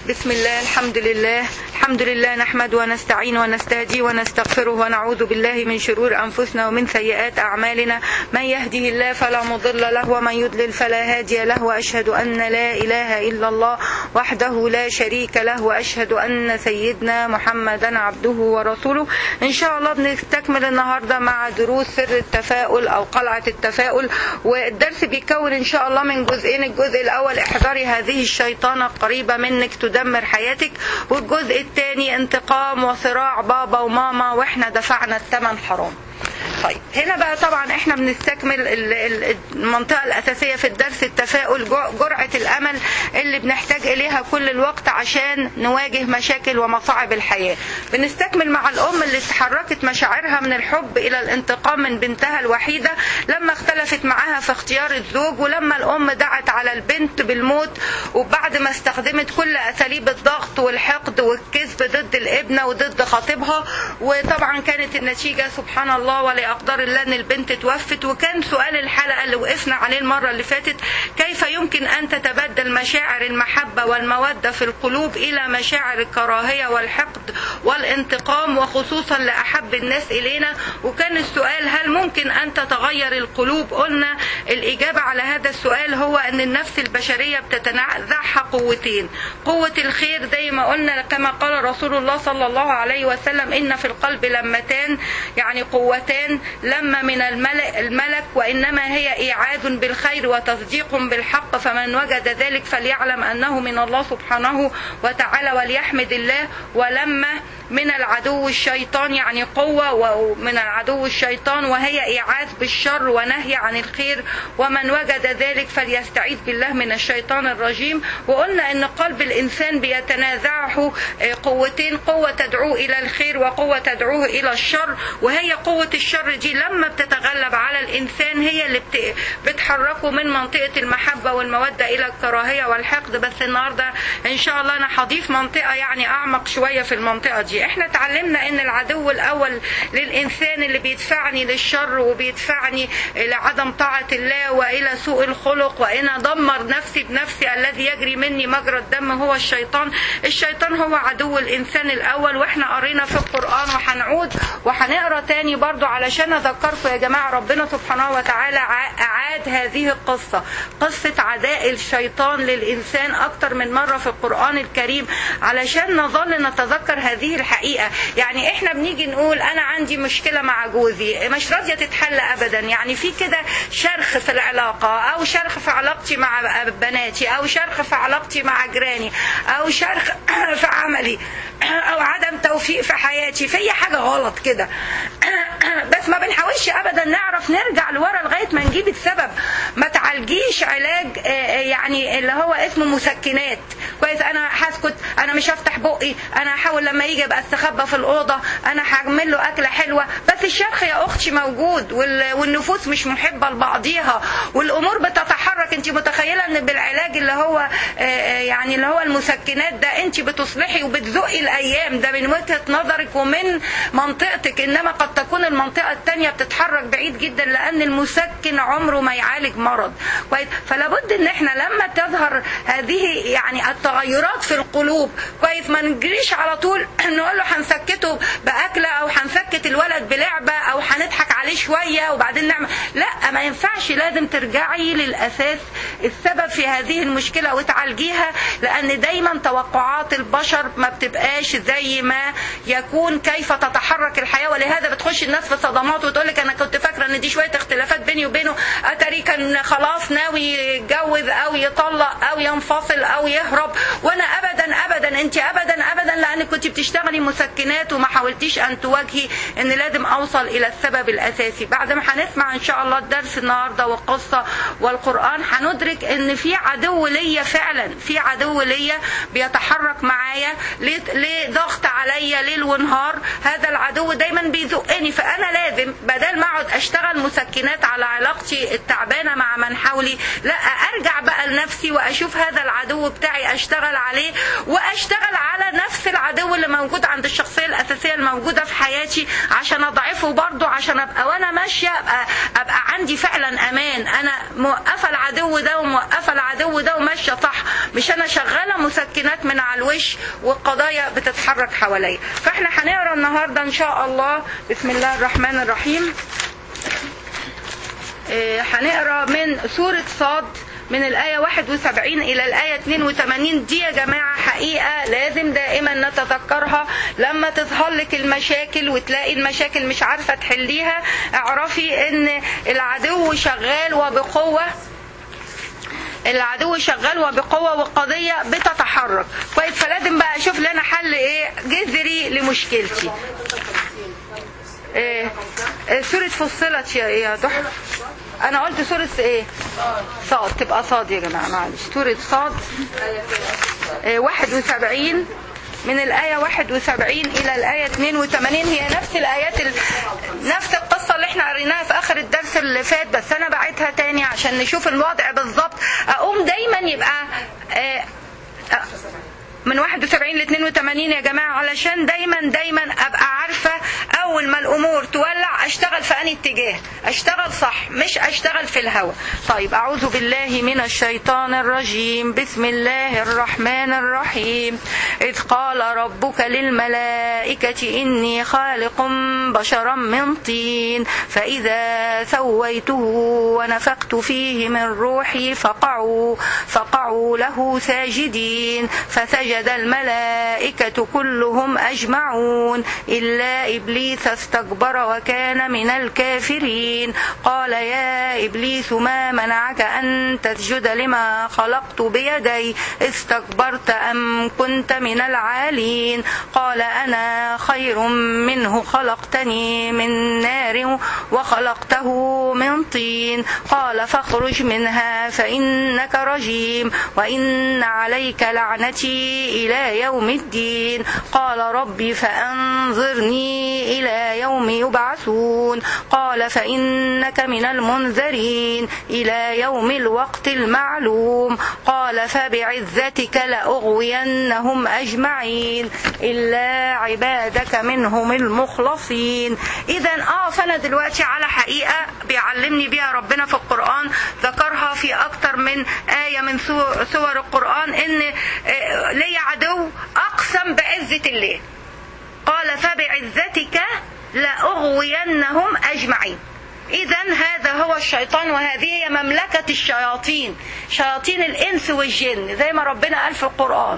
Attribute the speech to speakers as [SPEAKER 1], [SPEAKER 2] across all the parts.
[SPEAKER 1] بسم الله الحمد لله الحمد لله نحمد ونستعين ونستهدي ونستغفره ونعوذ بالله من شرور أنفسنا ومن سيئات أعمالنا من يهده الله فلا مضل له ومن يضلل فلا هادي له وأشهد أن لا إله إلا الله وحده لا شريك له وأشهد أن سيدنا محمدا عبده ورسوله إن شاء الله بنستكمل النهاردة مع دروس سر التفاؤل أو قلعة التفاؤل والدرس بيتكون إن شاء الله من جزئين الجزء الأول احذري هذه الشيطانة القريبة منك تدمر حياتك والجزء الثاني انتقام وصراع بابا وماما واحنا دفعنا الثمن حرام طيب هنا بقى طبعا احنا بنستكمل ال- ال- المنطقة الأساسية في الدرس التفاؤل جر- جرعة الأمل اللي بنحتاج إليها كل الوقت عشان نواجه مشاكل ومصاعب الحياة بنستكمل مع الأم اللي تحركت مشاعرها من الحب إلى الانتقام من بنتها الوحيدة لما اختلفت معاها في اختيار الزوج ولما الأم دعت على البنت بالموت وبعد ما استخدمت كل أساليب الضغط والحقد والكذب ضد الابنة وضد خطيبها وطبعا كانت النتيجة سبحان الله ولأقدار الله أن البنت توفت وكان سؤال الحلقة اللي وقفنا عليه المرة اللي فاتت كيف يمكن أن تتبدل مشاعر المحبة والمودة في القلوب إلى مشاعر الكراهية والحقد والانتقام وخصوصا لأحب الناس إلينا وكان السؤال هل ممكن أن تتغير القلوب قلنا الإجابة على هذا السؤال هو أن النفس البشرية بتتنازعها قوتين قوة الخير زي ما قلنا كما قال رسول الله صلى الله عليه وسلم إن في القلب لمتان يعني قوتان لما من الملك, الملك وإنما هي إيعاد بالخير وتصديق بالحق فمن وجد ذلك فليعلم أنه من الله سبحانه وتعالى وليحمد الله ولما من العدو الشيطان يعني قوة ومن العدو الشيطان وهي إيعاز بالشر ونهي عن الخير ومن وجد ذلك فليستعيذ بالله من الشيطان الرجيم وقلنا أن قلب الإنسان بيتنازعه قوتين قوة تدعوه إلى الخير وقوة تدعوه إلى الشر وهي قوة الشر دي لما بتتغلب على الإنسان هي اللي بت- بتحركه من منطقة المحبة والمودة إلى الكراهية والحقد بس النهاردة إن شاء الله أنا هضيف منطقة يعني أعمق شوية في المنطقة دي احنا اتعلمنا ان العدو الاول للانسان اللي بيدفعني للشر وبيدفعني الى عدم طاعة الله والى سوء الخلق وان ادمر نفسي بنفسي الذي يجري مني مجرى الدم هو الشيطان الشيطان هو عدو الانسان الاول واحنا قرينا في القرآن وهنعود وهنقرا تاني برضو علشان اذكركم يا جماعة ربنا سبحانه وتعالى ع- اعاد هذه القصة قصة عداء الشيطان للانسان اكتر من مرة في القرآن الكريم علشان نظل نتذكر هذه الحقيقة يعني احنا بنيجي نقول انا عندي مشكلة مع جوزي مش راضية تتحل ابدا يعني في كده شرخ في العلاقة او شرخ في علاقتي مع بناتي او شرخ في علاقتي مع جيراني او شرخ في عملي او عدم توفيق في حياتي في حاجة غلط كده بس ما بنحاولش ابدا نعرف نرجع لورا لغاية ما نجيب السبب ما تعالجيش علاج آه، آه، يعني اللي هو اسمه مسكنات كويس انا هسكت انا مش هفتح بقي انا هحاول لما يجي ابقى استخبى في الاوضه انا هعمل له اكله حلوه بس الشرخ يا اختي موجود وال- والنفوس مش محبه لبعضيها والامور بتتحرك انت متخيله ان بالعلاج اللي هو آه، آه، يعني اللي هو المسكنات ده انت بتصلحي وبتزقي الايام ده من وجهه نظرك ومن منطقتك انما قد تكون المنطقه الثانيه بتتحرك بعيد جدا لان المسكن عمره ما يعالج مرض كويس فلا بد ان احنا لما تظهر هذه يعني التغيرات في القلوب كويس ما نجريش على طول نقول له هنسكته باكله او هنسكت الولد بلعبه او هنضحك عليه شويه وبعدين نعمل لا ما ينفعش لازم ترجعي للاساس السبب في هذه المشكله وتعالجيها لان دايما توقعات البشر ما بتبقاش زي ما يكون كيف تتحرك الحياه ولهذا بتخش الناس في صدمات وتقول لك انا كنت فاكره ان دي شويه اختلافات بيني وبينه اتاري كان خلاص ناوي يتجوز او يطلق او ينفصل او يهرب وانا ابدا ابدا انت ابدا ابدا لانك كنت بتشتغلي مسكنات وما حاولتيش ان تواجهي ان لازم اوصل الى السبب الاساسي بعد ما هنسمع ان شاء الله الدرس النهارده والقصه والقران هندرك ان في عدو ليا فعلا في عدو ليا بيتحرك معايا ليه- لضغط عليا ليل ونهار هذا العدو دايما بيزقني فانا لازم بدل ما اقعد اشتغل مسكنات على علاقتي التعبانه مع من حولي لا ارجع بقى لنفسي واشوف هذا العدو بتاعي اشتغل عليه واشتغل على نفس العدو اللي موجود عند الشخصيه الاساسيه الموجوده في حياتي عشان اضعفه برضه عشان ابقى وانا ماشيه ابقى ابقى عندي فعلا امان انا موقفه العدو ده وموقفه العدو ده وماشيه صح مش انا شغاله مسكنات من على الوش والقضايا بتتحرك حواليا فاحنا هنقرا النهارده ان شاء الله بسم الله الرحمن الرحيم آه، هنقرا من سوره صاد من الآية 71 إلى الآية 82 دي يا جماعة حقيقة لازم دائما نتذكرها لما تظهر لك المشاكل وتلاقي المشاكل مش عارفة تحليها اعرفي ان العدو شغال وبقوة العدو شغال وبقوة والقضية بتتحرك كويس فلازم بقى اشوف لنا حل ايه جذري لمشكلتي ايه إيه، سورة فصلت يا يا ضحى انا قلت سورة ايه صاد تبقى صاد يا جماعة معلش سورة صاد إيه، 71 من الآية 71 إلى الآية 82 هي نفس الآيات ال... نفس القصة اللي احنا قريناها في آخر الدرس اللي فات بس أنا بعتها تاني عشان نشوف الوضع بالظبط أقوم دايما يبقى آه، آه، من 71 ل 82 يا جماعة علشان دايما دايما ابقى عارفة اول ما الامور تولع اشتغل في انهي اتجاه اشتغل صح مش اشتغل في الهوى طيب اعوذ بالله من الشيطان الرجيم بسم الله الرحمن الرحيم اذ قال ربك للملائكة اني خالق بشرا من طين فاذا سويته ونفخت فيه من روحي فقعوا فقعوا له ساجدين فسجد الملائكة كلهم أجمعون إلا إبليس استكبر وكان من الكافرين قال يا إبليس ما منعك أن تسجد لما خلقت بيدي استكبرت أم كنت من العالين قال أنا خير منه خلقتني من نار وخلقته من طين قال فاخرج منها فإنك رجيم وإن عليك لعنتي إلى يوم الدين قال ربي فأنظرني إلى يوم يبعثون قال فإنك من المنذرين إلى يوم الوقت المعلوم قال فبعزتك لأغوينهم أجمعين إلا عبادك منهم المخلصين إذا آه فأنا دلوقتي على حقيقة بيعلمني بيها ربنا في القرآن ذكرها في أكتر من آية من سو- سور القرآن إن آه، لي عدو أقسم بعزة الله قال فبعزتك لأغوينهم أجمعين إذا هذا هو الشيطان وهذه هي مملكة الشياطين شياطين الإنس والجن زي ما ربنا قال في القرآن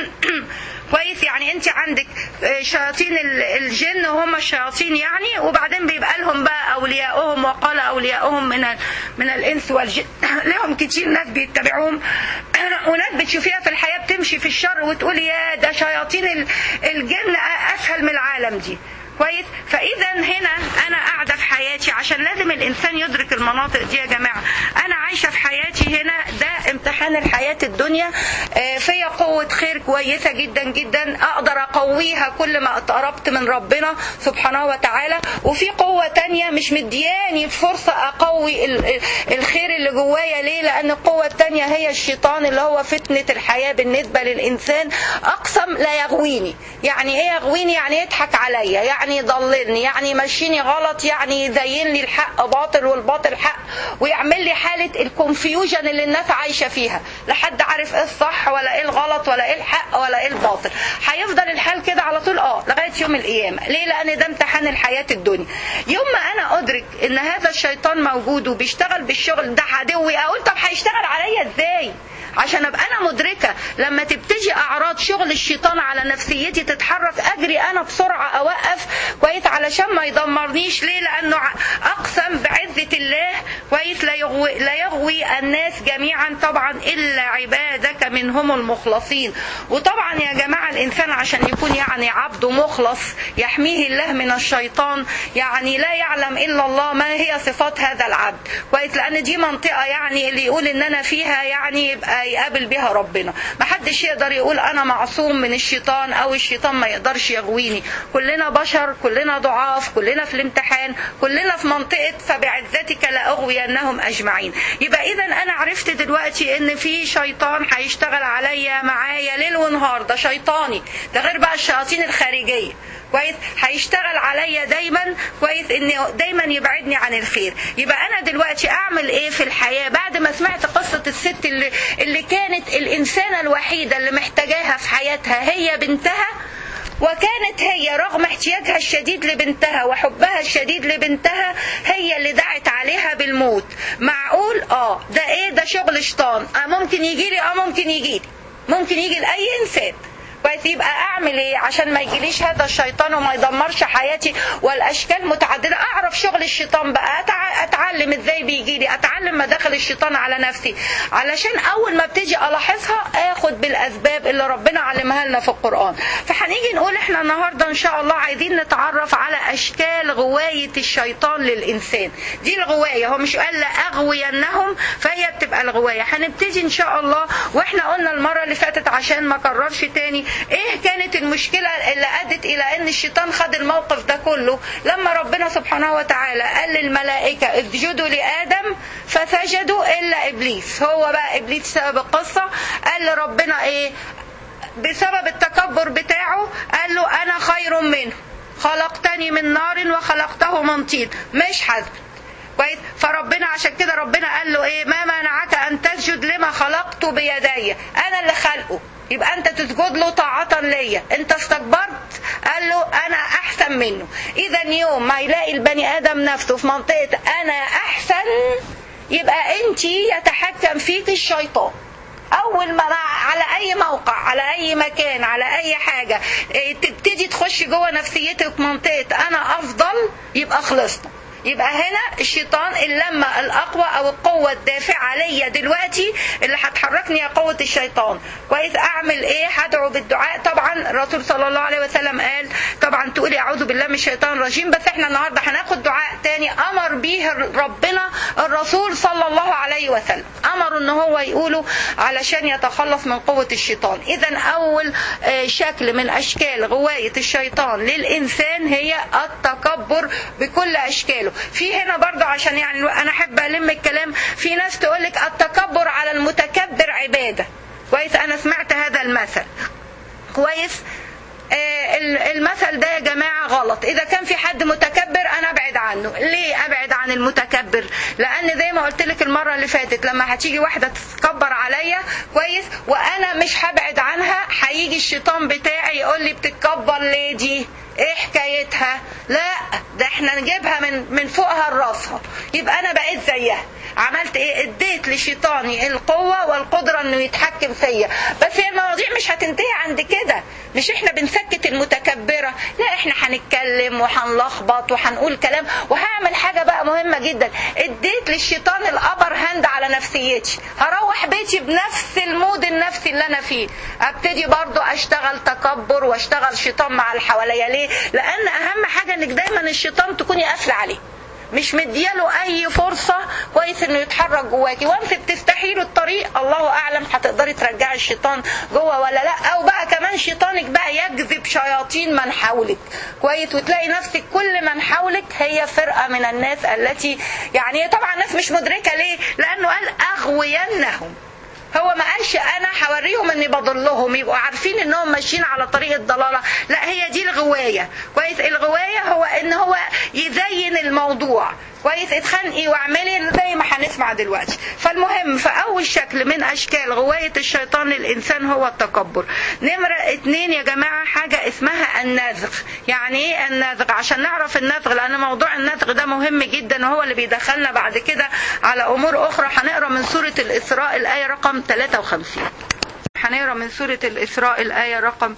[SPEAKER 1] كويس يعني انت عندك آه، شياطين ال- الجن وهم الشياطين يعني وبعدين بيبقى لهم بقى اولياؤهم وقال اولياؤهم من ال- من الانس والجن لهم كتير ناس بيتبعوهم وناس بتشوفيها في الحياه بتمشي في الشر وتقولي يا ده شياطين ال- الجن اسهل من العالم دي كويس فاذا هنا انا قاعده في حياتي عشان لازم الانسان يدرك المناطق دي يا جماعه انا عايشه في حياتي هنا ده امتحان الحياه الدنيا آه، فيا قوه خير كويسه جدا جدا اقدر اقويها كل ما اقتربت من ربنا سبحانه وتعالى وفي قوه تانية مش مدياني فرصه اقوي ال- ال- الخير اللي جوايا ليه لان القوه التانية هي الشيطان اللي هو فتنه الحياه بالنسبه للانسان اقسم لا يغويني يعني ايه يغويني يعني يضحك عليا يعني يضللني يعني يمشيني غلط يعني يزين لي الحق باطل والباطل حق ويعمل لي حاله الكونفيوجن اللي الناس عايشه فيها لا حد عارف ايه الصح ولا ايه الغلط ولا ايه الحق ولا ايه الباطل هيفضل الحال كده على طول اه لغايه يوم القيامه ليه لان ده امتحان الحياه الدنيا يوم ما انا ادرك ان هذا الشيطان موجود وبيشتغل بالشغل ده عدوي اقول طب هيشتغل عليا ازاي عشان ابقى انا مدركه لما تبتدي اعراض شغل الشيطان على نفسيتي تتحرك اجري انا بسرعه اوقف كويس علشان ما يدمرنيش ليه لانه ع- اقسم بعزه الله كويس لا يغوي, لا يغوي الناس جميعا طبعا الا عبادك منهم المخلصين وطبعا يا جماعه الانسان عشان يكون يعني عبد مخلص يحميه الله من الشيطان يعني لا يعلم الا الله ما هي صفات هذا العبد كويس لان دي منطقه يعني اللي يقول ان انا فيها يعني يبقى يقابل بها ربنا ما حدش يقدر يقول انا معصوم من الشيطان او الشيطان ما يقدرش يغويني كلنا بشر كلنا ضعاف كلنا في الامتحان كلنا في منطقه فبعزتك لاغوينهم ولأغوينهم أجمعين يبقى إذا أنا عرفت دلوقتي إن في شيطان هيشتغل عليا معايا ليل ونهار ده شيطاني ده غير بقى الشياطين الخارجية كويس هيشتغل عليا دايما كويس ان دايما يبعدني عن الخير يبقى انا دلوقتي اعمل ايه في الحياه بعد ما سمعت قصه الست اللي اللي كانت الانسانه الوحيده اللي محتاجاها في حياتها هي بنتها وكانت هي رغم احتياجها الشديد لبنتها وحبها الشديد لبنتها هي اللي دعت عليها بالموت معقول اه ده ايه ده شغل شيطان آه ممكن يجي لي اه ممكن يجي لي ممكن يجي لاي انسان كويس يبقى اعمل ايه عشان ما يجيليش هذا الشيطان وما يدمرش حياتي والاشكال متعدده اعرف شغل الشيطان بقى أتع- اتعلم ازاي بيجي لي اتعلم مداخل الشيطان على نفسي علشان اول ما بتيجي الاحظها اخد بالاسباب اللي ربنا علمها لنا في القران فهنيجي نقول احنا النهارده ان شاء الله عايزين نتعرف على اشكال غوايه الشيطان للانسان دي الغوايه هو مش قال لاغوينهم فهي بتبقى الغوايه هنبتدي ان شاء الله واحنا قلنا المره اللي فاتت عشان ما اكررش تاني ايه كانت المشكله اللي ادت الى ان الشيطان خد الموقف ده كله لما ربنا سبحانه وتعالى قال للملائكه اسجدوا لادم فسجدوا الا ابليس هو بقى ابليس سبب القصه قال لربنا ايه بسبب التكبر بتاعه قال له انا خير منه خلقتني من نار وخلقته من طين مش حزن كويس فربنا عشان كده ربنا قال له ايه ما منعك ان تسجد لما خلقت بيدي انا اللي خلقه يبقى انت تسجد له طاعة ليا انت استكبرت قال له انا احسن منه اذا يوم ما يلاقي البني ادم نفسه في منطقة انا احسن يبقى انت يتحكم فيك الشيطان اول ما على اي موقع على اي مكان على اي حاجة إيه، تبتدي تخش جوه نفسيتك منطقة انا افضل يبقى خلصنا يبقى هنا الشيطان اللمة الأقوى أو القوة الدافعة ليا دلوقتي اللي هتحركني يا قوة الشيطان كويس أعمل إيه هدعو بالدعاء طبعا الرسول صلى الله عليه وسلم قال طبعا تقولي أعوذ بالله من الشيطان الرجيم بس إحنا النهاردة هناخد دعاء تاني أمر به ربنا الرسول صلى الله عليه وسلم أمر إن هو يقوله علشان يتخلص من قوة الشيطان إذا أول آه، شكل من أشكال غواية الشيطان للإنسان هي التكبر بكل أشكاله في هنا برضه عشان يعني أنا أحب ألم الكلام في ناس تقولك التكبر على المتكبر عبادة كويس أنا سمعت هذا المثل كويس آه، المثل ده يا جماعة غلط إذا كان في حد متكبر أنا أبعد عنه ليه أبعد عن المتكبر لأن زي ما قلت لك المرة اللي فاتت لما هتيجي واحدة تتكبر عليا كويس وأنا مش هبعد عنها هيجي الشيطان بتاعي يقول لي بتتكبر ليه دي ايه حكايتها لا ده احنا نجيبها من من فوقها لراسها يبقى انا بقيت زيها عملت ايه اديت لشيطاني القوة والقدرة انه يتحكم فيا بس هي المواضيع مش هتنتهي عند كده مش احنا بنسكت المتكبرة لا احنا هنتكلم وهنلخبط وهنقول كلام وهعمل حاجة بقى مهمة جدا اديت للشيطان الابر هاند على نفسيتي هروح بيتي بنفس المود النفسي اللي انا فيه ابتدي برضو اشتغل تكبر واشتغل شيطان مع اللي حواليا ليه لان اهم حاجة انك دايما الشيطان تكوني قافلة عليه مش مدياله اي فرصة كويس انه يتحرك جواكي وانت بتفتحي له الطريق الله اعلم هتقدري ترجعي الشيطان جوه ولا لا او بقى كمان شيطانك بقى يجذب شياطين من حولك كويس وتلاقي نفسك كل من حولك هي فرقة من الناس التي يعني طبعا الناس مش مدركة ليه لانه قال اغوينهم هو ما قالش انا هوريهم اني بضلهم يبقوا عارفين انهم ماشيين على طريق الضلاله لا هي دي الغوايه كويس الغوايه هو ان هو يزين الموضوع كويس اتخانقي واعملي زي ما هنسمع دلوقتي فالمهم فاول شكل من اشكال غوايه الشيطان للانسان هو التكبر نمره اتنين يا جماعه حاجه اسمها النزغ يعني ايه النزغ عشان نعرف النزغ لان موضوع النزغ ده مهم جدا وهو اللي بيدخلنا بعد كده على امور اخرى هنقرا من سوره الاسراء الايه رقم 53 هنقرا من سورة الإسراء الآية رقم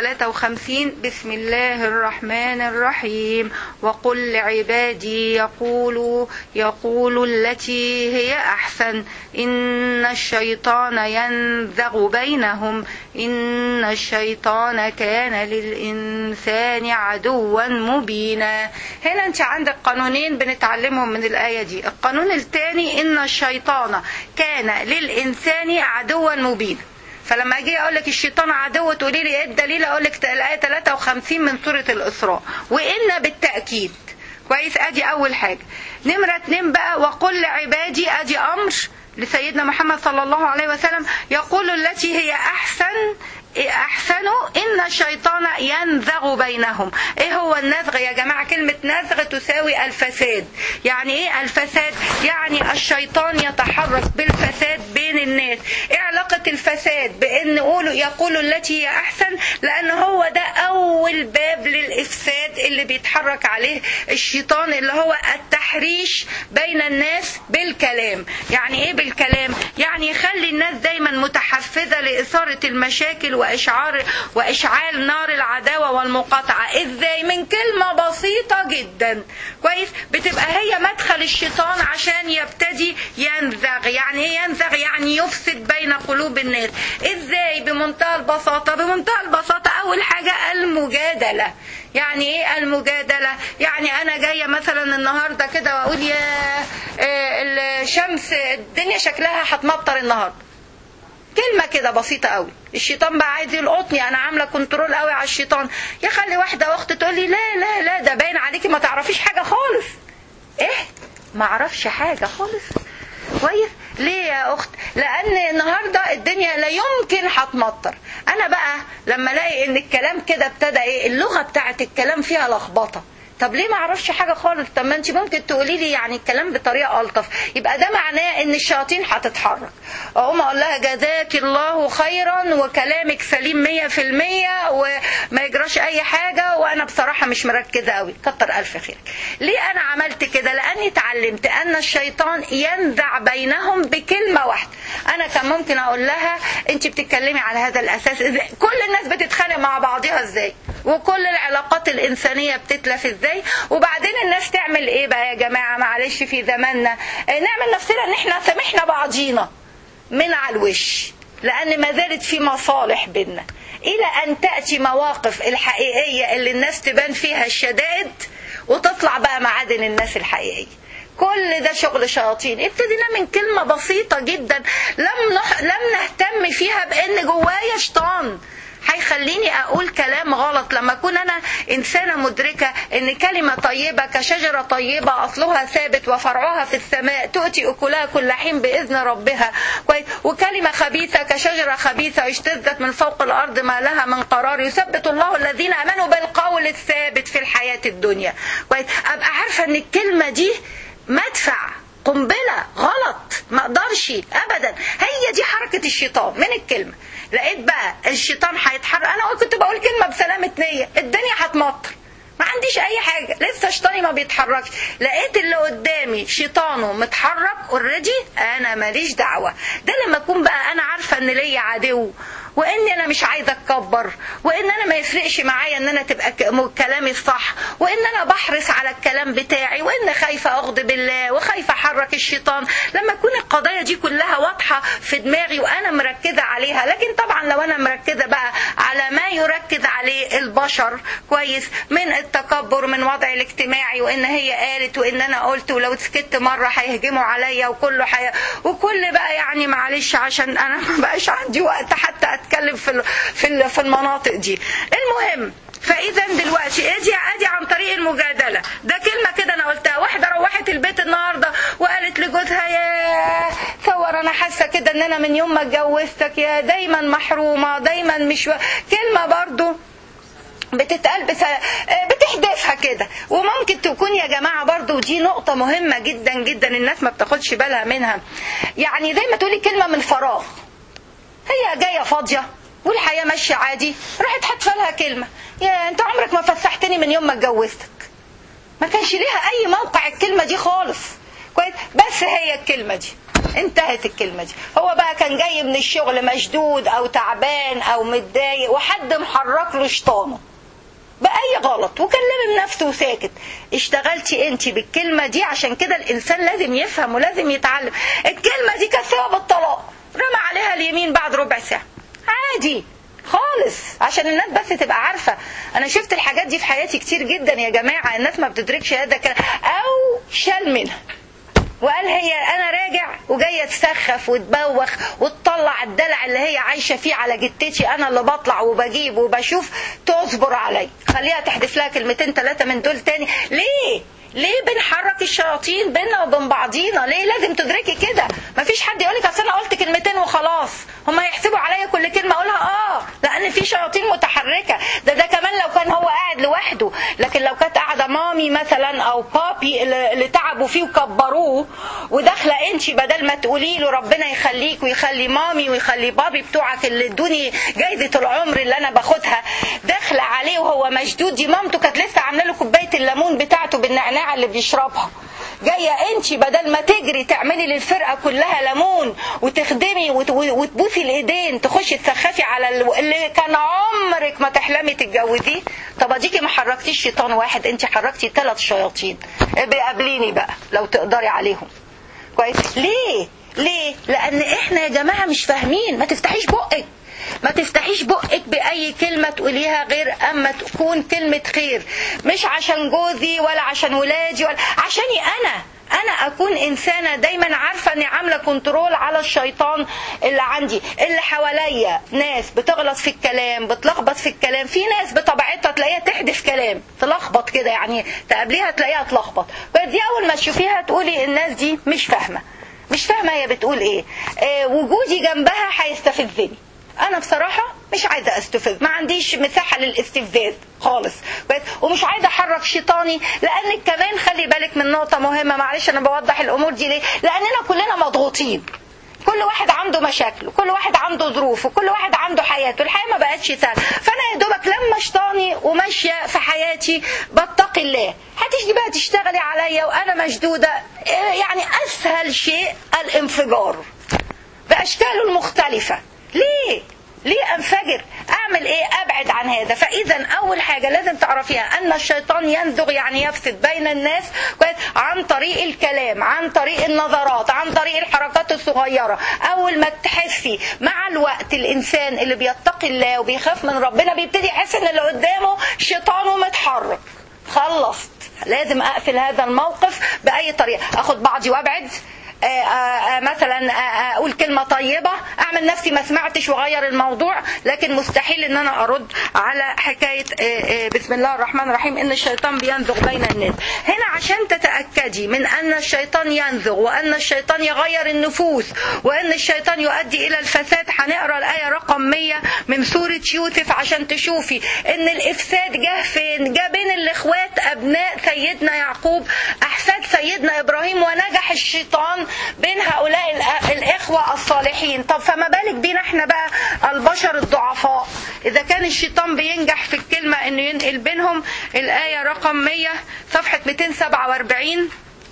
[SPEAKER 1] 53 بسم الله الرحمن الرحيم وقل لعبادي يقولوا يقولوا التي هي أحسن إن الشيطان ينزغ بينهم إن الشيطان كان للإنسان عدوا مبينا هنا أنت عندك قانونين بنتعلمهم من الآية دي القانون الثاني إن الشيطان كان للإنسان عدوا مبينا فلما اجي اقول لك الشيطان عدو تقولي لي ايه الدليل اقول لك الايه 53 من سوره الاسراء وان بالتاكيد كويس ادي اول حاجه نمره اتنين بقى وقل لعبادي ادي امر لسيدنا محمد صلى الله عليه وسلم يقول التي هي احسن احسنوا ان الشيطان ينزغ بينهم ايه هو النزغ يا جماعه كلمه نزغ تساوي الفساد يعني ايه الفساد يعني الشيطان يتحرك بالفساد بين الناس ايه علاقه الفساد بان قولوا يقولوا التي هي احسن لان هو ده اول باب للافساد اللي بيتحرك عليه الشيطان اللي هو التحريش بين الناس بالكلام يعني ايه بالكلام يعني يخلي الناس دايما متحفزه لاثاره المشاكل واشعار واشعال نار العداوه والمقاطعه ازاي من كلمه بسيطه جدا كويس بتبقى هي مدخل الشيطان عشان يبتدي ينزغ يعني ايه ينزغ يعني يفسد بين قلوب الناس ازاي بمنتهى البساطه بمنتهى البساطه اول حاجه المجادله يعني ايه المجادله يعني انا جايه مثلا النهارده كده واقول يا الشمس الدنيا شكلها هتمطر النهارده كلمة كده بسيطة قوي الشيطان بقى عايز يلقطني انا عاملة كنترول قوي على الشيطان يخلي واحدة اخت تقول لي لا لا لا ده باين عليكي ما تعرفيش حاجة خالص ايه ما اعرفش حاجة خالص كويس ليه يا اخت لان النهارده الدنيا لا يمكن هتمطر انا بقى لما الاقي ان الكلام كده ابتدى ايه اللغه بتاعت الكلام فيها لخبطه طب ليه ما اعرفش حاجه خالص طب ما انت ممكن تقولي لي يعني الكلام بطريقه الطف يبقى ده معناه ان الشياطين هتتحرك اقوم اقول لها جزاك الله خيرا وكلامك سليم 100% وما يجراش اي حاجه وانا بصراحه مش مركزه قوي كتر الف خيرك ليه انا عملت كده لاني اتعلمت ان الشيطان ينزع بينهم بكلمه واحده انا كان ممكن اقول لها انت بتتكلمي على هذا الاساس ازاي كل الناس بتتخانق مع بعضها ازاي وكل العلاقات الانسانيه بتتلف ازاي وبعدين الناس تعمل ايه بقى يا جماعه معلش في زماننا نعمل نفسنا ان احنا سامحنا بعضينا من على الوش لان ما زالت في مصالح بينا الى ان تاتي مواقف الحقيقيه اللي الناس تبان فيها الشدائد وتطلع بقى معادن الناس الحقيقيه كل ده شغل شياطين ابتدينا من كلمه بسيطه جدا لم نح... لم نهتم فيها بان جوايا شيطان هيخليني اقول كلام غلط لما اكون انا انسانه مدركه ان كلمه طيبه كشجره طيبه اصلها ثابت وفرعها في السماء تؤتي اكلها كل حين باذن ربها كويس وكلمه خبيثه كشجره خبيثه اجتزت من فوق الارض ما لها من قرار يثبت الله الذين امنوا بالقول الثابت في الحياه الدنيا كويس ابقى عارفه ان الكلمه دي مدفع قنبلة غلط ما اقدرش ابدا هي دي حركة الشيطان من الكلمة لقيت بقى الشيطان هيتحرك انا كنت بقول كلمة بسلامة نية الدنيا هتمطر ما عنديش اي حاجة لسه شيطاني ما بيتحركش لقيت اللي قدامي شيطانه متحرك اوريدي انا ماليش دعوة ده لما اكون بقى انا عارفة ان ليا عدو واني انا مش عايزه اتكبر وان انا ما يفرقش معايا ان انا تبقى كلامي الصح وان انا بحرص على الكلام بتاعي وان خايفه اغضب الله وخايفه احرك الشيطان لما تكون القضايا دي كلها واضحه في دماغي وانا مركزه عليها لكن طبعا لو انا مركزه بقى على ما يركز عليه البشر كويس من التكبر من وضعي الاجتماعي وان هي قالت وان انا قلت ولو سكت مره هيهجموا عليا وكله حي... وكل بقى يعني معلش عشان انا ما بقاش عندي وقت حتى اتكلم في في في المناطق دي المهم فاذا دلوقتي ادي ادي عن طريق المجادله ده كلمه كده انا قلتها واحده روحت البيت النهارده وقالت لجوزها يا تصور انا حاسه كده ان انا من يوم ما اتجوزتك يا دايما محرومه دايما مش و... كلمه برضو بتتقال بس بتحدفها كده وممكن تكون يا جماعه برضو دي نقطه مهمه جدا جدا الناس ما بتاخدش بالها منها يعني زي ما تقولي كلمه من فراغ هي جايه فاضيه والحياه ماشيه عادي راحت حاتفه لها كلمه يا انت عمرك ما فسحتني من يوم ما اتجوزتك ما كانش ليها اي موقع الكلمه دي خالص كويس بس هي الكلمه دي انتهت الكلمة دي هو بقى كان جاي من الشغل مشدود او تعبان او متضايق وحد محرك له شيطانه بأي غلط وكلم نفسه وساكت اشتغلتي انت بالكلمة دي عشان كده الانسان لازم يفهم ولازم يتعلم الكلمة دي كانت سبب الطلاق رمى عليها اليمين بعد ربع ساعة عادي خالص عشان الناس بس تبقى عارفة انا شفت الحاجات دي في حياتي كتير جدا يا جماعة الناس ما بتدركش هذا كلام او شال منها وقال هي انا راجع وجايه تسخف وتبوخ وتطلع الدلع اللي هي عايشه فيه على جتتي انا اللي بطلع وبجيب وبشوف تصبر علي خليها تحدث لها كلمتين ثلاثه من دول تاني ليه ليه بنحرك الشياطين بينا وبين بعضينا ليه لازم تدركي كده مفيش حد يقول لك اصل انا قلت كلمتين وخلاص هم يحسبوا عليا كل كلمه اقولها اه لان في شياطين متحركه ده ده كمان لو كان هو قاعد لوحده لكن لو كانت قاعده مامي مثلا او بابي اللي اللي تعبوا فيه وكبروه وداخله انت بدل ما تقولي له ربنا يخليك ويخلي مامي ويخلي بابي بتوعك اللي ادوني جايزه العمر اللي انا باخدها داخله عليه وهو مشدود دي مامته كانت لسه عامله له كوبايه الليمون بتاعته بالنعناع اللي بيشربها جايه انت بدل ما تجري تعملي للفرقه كلها ليمون وتخدمي وت- وتبوسي الايدين تخشي تسخفي على ال- اللي كان عمرك ما تحلمي تتجوزيه طب اديكي ما حركتيش شيطان واحد انت حركتي ثلاث شياطين ابقي قابليني بقى لو تقدري عليهم كويس ليه ليه لان احنا يا جماعه مش فاهمين ما تفتحيش بقك ما تفتحيش بقك بأي كلمة تقوليها غير أما تكون كلمة خير مش عشان جوزي ولا عشان ولادي ولا عشاني أنا أنا أكون إنسانة دايما عارفة إني عاملة كنترول على الشيطان اللي عندي اللي حواليا ناس بتغلط في الكلام بتلخبط في الكلام في ناس بطبيعتها تلاقيها تحدف كلام تلخبط كده يعني تقابليها تلاقيها تلخبط بس دي أول ما تشوفيها تقولي الناس دي مش فاهمة مش فاهمة هي بتقول إيه آه وجودي جنبها هيستفزني انا بصراحه مش عايزه استفز ما عنديش مساحه للاستفزاز خالص بس ومش عايزه احرك شيطاني لان كمان خلي بالك من نقطه مهمه معلش انا بوضح الامور دي ليه لاننا كلنا مضغوطين كل واحد عنده مشاكله كل واحد عنده ظروفه كل واحد عنده حياته الحياه ما بقتش سهله فانا يا دوبك لما شيطاني وماشيه في حياتي بتقي الله هتيجي بقى تشتغلي عليا وانا مشدوده إيه يعني اسهل شيء الانفجار باشكاله المختلفه ليه ليه انفجر اعمل ايه ابعد عن هذا فاذا اول حاجه لازم تعرفيها ان الشيطان ينزغ يعني يفسد بين الناس كويس عن طريق الكلام عن طريق النظرات عن طريق الحركات الصغيره اول ما تحسي مع الوقت الانسان اللي بيتقي الله وبيخاف من ربنا بيبتدي يحس ان اللي قدامه شيطانه متحرك خلصت لازم اقفل هذا الموقف باي طريقه اخد بعضي وابعد آه، آه، مثلا آه، اقول كلمه طيبه اعمل نفسي ما سمعتش واغير الموضوع لكن مستحيل ان انا ارد على حكايه آه، آه، بسم الله الرحمن الرحيم ان الشيطان بينزغ بين الناس هنا عشان تتاكدي من ان الشيطان ينزغ وان الشيطان يغير النفوس وان الشيطان يؤدي الى الفساد هنقرا الايه رقم 100 من سوره يوسف عشان تشوفي ان الافساد جه فين جه بين الاخوات ابناء سيدنا يعقوب احفاد سيدنا ابراهيم ونجح الشيطان بين هؤلاء الأ- الاخوه الصالحين طب فما بالك بينا احنا بقى البشر الضعفاء اذا كان الشيطان بينجح في الكلمه انه ينقل بينهم الايه رقم 100 صفحه 247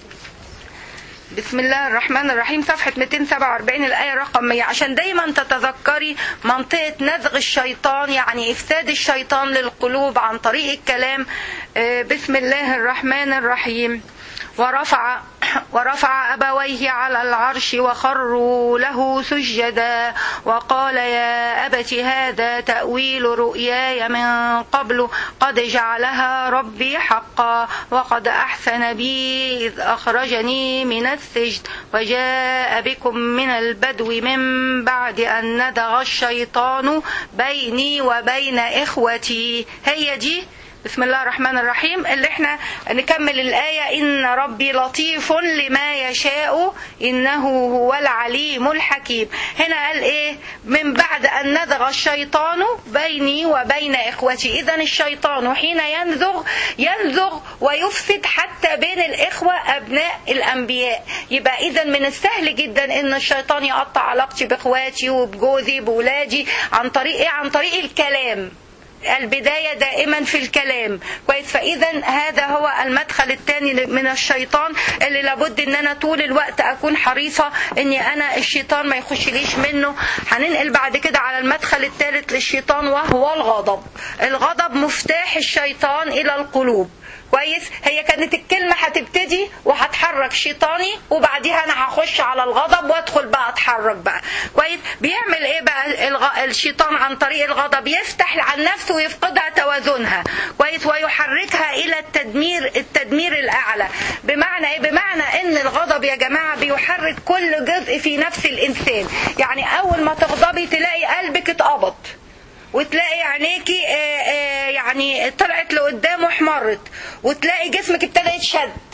[SPEAKER 1] بسم الله الرحمن الرحيم صفحة 247 الآية رقم 100 عشان دايما تتذكري منطقة نزغ الشيطان يعني إفساد الشيطان للقلوب عن طريق الكلام آه، بسم الله الرحمن الرحيم ورفع ورفع أبويه على العرش وخروا له سجدا وقال يا أبت هذا تأويل رؤياي من قبل قد جعلها ربي حقا وقد أحسن بي إذ أخرجني من السجن وجاء بكم من البدو من بعد أن ندغ الشيطان بيني وبين إخوتي هي دي بسم الله الرحمن الرحيم اللي احنا نكمل الآية إن ربي لطيف لما يشاء إنه هو العليم الحكيم هنا قال إيه من بعد أن نزغ الشيطان بيني وبين إخوتي إذا الشيطان حين ينزغ ينزغ ويفسد حتى بين الإخوة أبناء الأنبياء يبقى إذا من السهل جدا إن الشيطان يقطع علاقتي بإخواتي وبجوزي بولادي عن طريق إيه عن طريق الكلام البداية دائما في الكلام كويس فإذا هذا هو المدخل الثاني من الشيطان اللي لابد ان انا طول الوقت اكون حريصة اني انا الشيطان ما يخشليش منه هننقل بعد كده على المدخل الثالث للشيطان وهو الغضب الغضب مفتاح الشيطان الى القلوب كويس هي كانت الكلمة هتبتدي وهتحرك شيطاني وبعديها انا هخش على الغضب وادخل بقى اتحرك بقى كويس بيعمل ايه بقى الغ... الشيطان عن طريق الغضب يفتح عن نفسه ويفقدها توازنها كويس ويحركها الى التدمير التدمير الاعلى بمعنى ايه بمعنى ان الغضب يا جماعة بيحرك كل جزء في نفس الانسان يعني اول ما تغضبي تلاقي قلبك اتقبض وتلاقي عينيكي آه، آه، يعني طلعت لقدام واحمرت وتلاقي جسمك ابتدى يتشد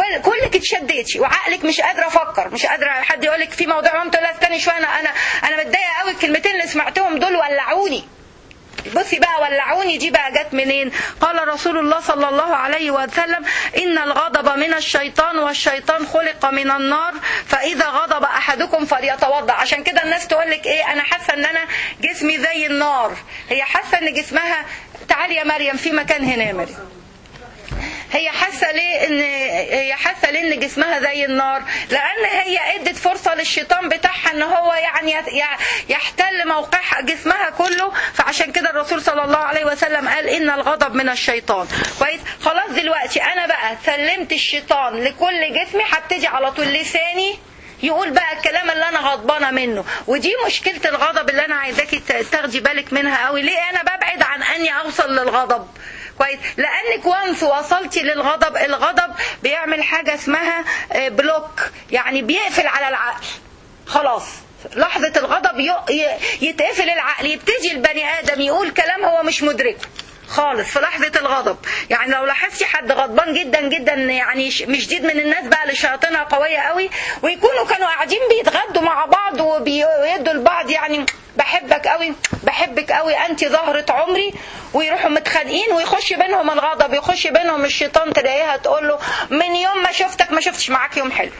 [SPEAKER 1] كل كلك اتشديتي وعقلك مش قادره افكر مش قادره حد يقول لك في موضوع مهم تقول لها استني شويه انا انا انا متضايقه قوي الكلمتين اللي سمعتهم دول ولعوني بصي بقى ولعوني دي بقى جت منين قال رسول الله صلى الله عليه وسلم ان الغضب من الشيطان والشيطان خلق من النار فاذا غضب احدكم فليتوضا عشان كده الناس تقول لك ايه انا حاسه ان انا جسمي زي النار هي حاسه ان جسمها تعالي يا مريم في مكان هنا يا مريم هي حاسه ليه ان هي حاسه ليه ان جسمها زي النار لان هي ادت فرصه للشيطان بتاعها ان هو يعني يحتل موقع جسمها كله فعشان كده الرسول صلى الله عليه وسلم قال ان الغضب من الشيطان كويس خلاص دلوقتي انا بقى سلمت الشيطان لكل جسمي هبتدي على طول لساني يقول بقى الكلام اللي انا غضبانه منه ودي مشكله الغضب اللي انا عايزاكي تاخدي بالك منها قوي ليه انا ببعد عن اني اوصل للغضب كويس لانك وانس وصلتي للغضب الغضب بيعمل حاجه اسمها بلوك يعني بيقفل على العقل خلاص لحظة الغضب يتقفل العقل يبتدي البني آدم يقول كلام هو مش مدركه خالص في لحظة الغضب يعني لو لاحظتي حد غضبان جدا جدا يعني مش جديد من الناس بقى اللي شياطينها قوية قوي ويكونوا كانوا قاعدين بيتغدوا مع بعض وبيدوا لبعض يعني بحبك قوي بحبك قوي انت زهرة عمري ويروحوا متخانقين ويخش بينهم الغضب يخش بينهم الشيطان تلاقيها تقول له من يوم ما شفتك ما شفتش معاك يوم حلو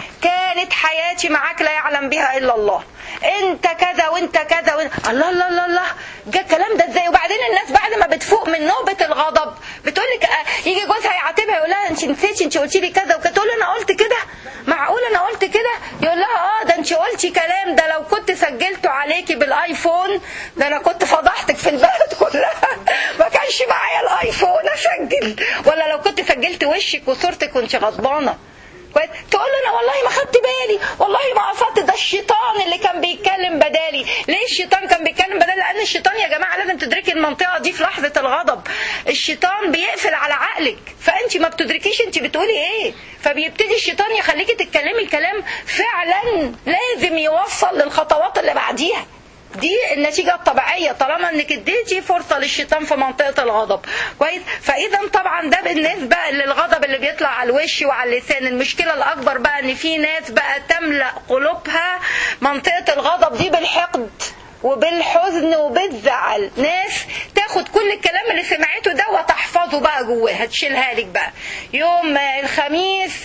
[SPEAKER 1] كانت حياتي معاك لا يعلم بها الا الله انت كذا وانت كذا وانت... الله الله الله الله جه الكلام ده ازاي وبعدين الناس بعد ما بتفوق من نوبه الغضب بتقول لك آه يجي جوزها يعاتبها يقول لها انت نسيتي انت قلتي لي كذا وكذا تقول له انا قلت كده معقول انا قلت كده يقول لها اه ده انت قلتي كلام ده لو كنت سجلته عليكي بالايفون ده انا كنت فضحتك في البلد كلها ما كانش معايا الايفون اسجل ولا لو كنت سجلت وشك وصورتك وانت غضبانه كويس تقول له انا والله ما خدت بالي والله ما قصدت ده الشيطان اللي كان بيتكلم بدالي ليه الشيطان كان بيتكلم بدالي لان الشيطان يا جماعه لازم تدركي المنطقه دي في لحظه الغضب الشيطان بيقفل على عقلك فانت ما بتدركيش انت بتقولي ايه فبيبتدي الشيطان يخليكي تتكلمي كلام فعلا لازم يوصل للخطوات اللي بعديها دي النتيجة الطبيعية طالما انك اديتي فرصة للشيطان في منطقة الغضب كويس فاذا طبعا ده بالنسبة للغضب اللي بيطلع على الوش وعلى اللسان المشكلة الاكبر بقى ان في ناس بقى تملأ قلوبها منطقة الغضب دي بالحقد وبالحزن وبالزعل ناس تاخد كل الكلام اللي سمعته ده وتحفظه بقى جواها تشيلها لك بقى يوم الخميس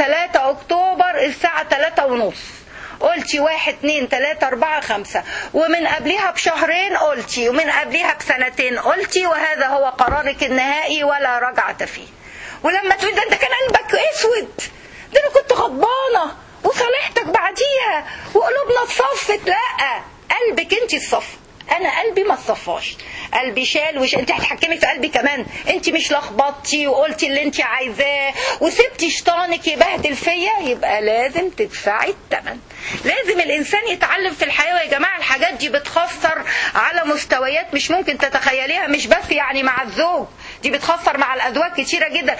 [SPEAKER 1] 3 اكتوبر الساعة 3 ونص قلتي واحد اتنين تلاتة اربعة خمسة ومن قبلها بشهرين قلتي ومن قبلها بسنتين قلتي وهذا هو قرارك النهائي ولا رجعة فيه ولما تقول ده انت كان قلبك اسود ده انا كنت غضبانة وصالحتك بعديها وقلوبنا اتصفت لا قلبك انت اتصفت انا قلبي ما اتصفاش قلبي شال وش انت هتحكمي في قلبي كمان انت مش لخبطتي وقلتي اللي انت عايزاه وسبتي شيطانك يبهدل فيا يبقى لازم تدفعي الثمن لازم الانسان يتعلم في الحياه ويا جماعه الحاجات دي بتخسر على مستويات مش ممكن تتخيليها مش بس يعني مع الزوج دي بتخسر مع الازواج كتيره جدا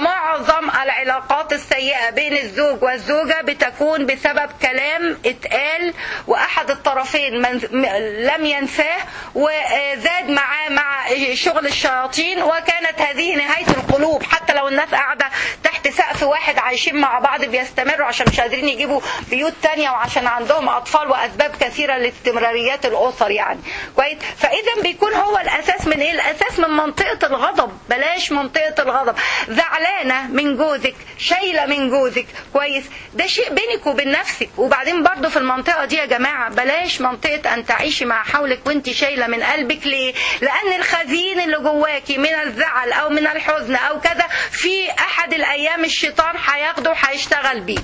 [SPEAKER 1] ومعظم العلاقات السيئه بين الزوج والزوجه بتكون بسبب كلام اتقال واحد الطرفين من لم ينساه وزاد معاه مع شغل الشياطين وكانت هذه نهايه القلوب حتى لو الناس قاعده تحت سقف واحد عايشين مع بعض بيستمروا عشان مش قادرين يجيبوا بيوت تانية وعشان عندهم اطفال واسباب كثيره لاستمراريات الاسر يعني كويس فاذا بيكون هو الاساس من ايه الاساس من منطقه الغضب بلاش منطقه الغضب زعلانه من جوزك شايله من جوزك كويس ده شيء بينك وبين نفسك وبعدين برضه في المنطقه دي يا جماعه بلاش منطقه ان تعيشي مع حولك وانت شايله من قلبك ليه لان الخزين اللي جواكي من الزعل او من الحزن او كذا في احد الايام الشيطان هياخده وهيشتغل بيه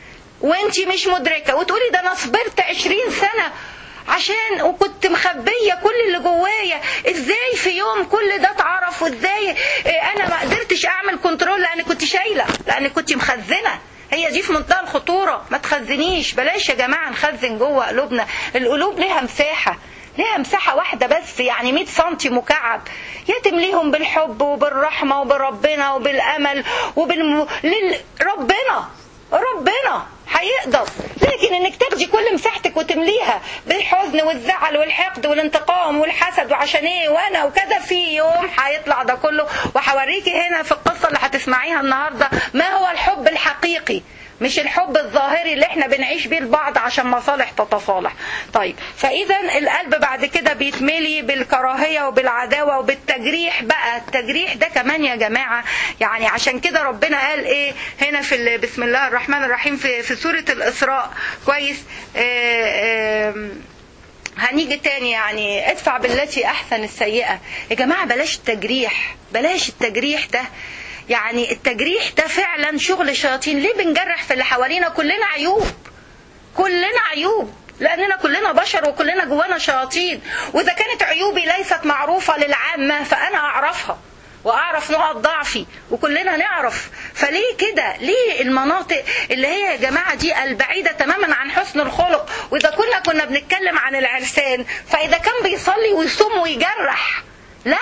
[SPEAKER 1] وانت مش مدركه وتقولي ده انا صبرت عشرين سنه عشان وكنت مخبية كل اللي جوايا ازاي في يوم كل ده اتعرف وازاي انا ما قدرتش اعمل كنترول لان كنت شايلة لان كنت مخزنة هي دي في منتهى الخطورة ما تخزنيش بلاش يا جماعة نخزن جوه قلوبنا القلوب ليها مساحة ليها مساحة واحدة بس يعني 100 سنتي مكعب يا تمليهم بالحب وبالرحمة وبربنا وبالأمل وبالم... لل... ربنا ربنا هيقدر لكن انك تاخدي كل مساحتك وتمليها بالحزن والزعل والحقد والانتقام والحسد وعشان ايه وانا وكذا في يوم هيطلع ده كله وهوريكي هنا في القصه اللي هتسمعيها النهارده ما هو الحب الحقيقي مش الحب الظاهري اللي احنا بنعيش بيه البعض عشان مصالح تتصالح طيب فاذا القلب بعد كده بيتملي بالكراهيه وبالعداوه وبالتجريح بقى التجريح ده كمان يا جماعه يعني عشان كده ربنا قال ايه هنا في ال- بسم الله الرحمن الرحيم في في سوره الاسراء كويس آه آه هنيجي تاني يعني ادفع بالتي احسن السيئه يا جماعه بلاش التجريح بلاش التجريح ده يعني التجريح ده فعلا شغل شياطين ليه بنجرح في اللي حوالينا كلنا عيوب كلنا عيوب لاننا كلنا بشر وكلنا جوانا شياطين واذا كانت عيوبي ليست معروفه للعامه فانا اعرفها واعرف نقط ضعفي وكلنا نعرف فليه كده ليه المناطق اللي هي يا جماعه دي البعيده تماما عن حسن الخلق واذا كنا كنا بنتكلم عن العرسان فاذا كان بيصلي ويصوم ويجرح لا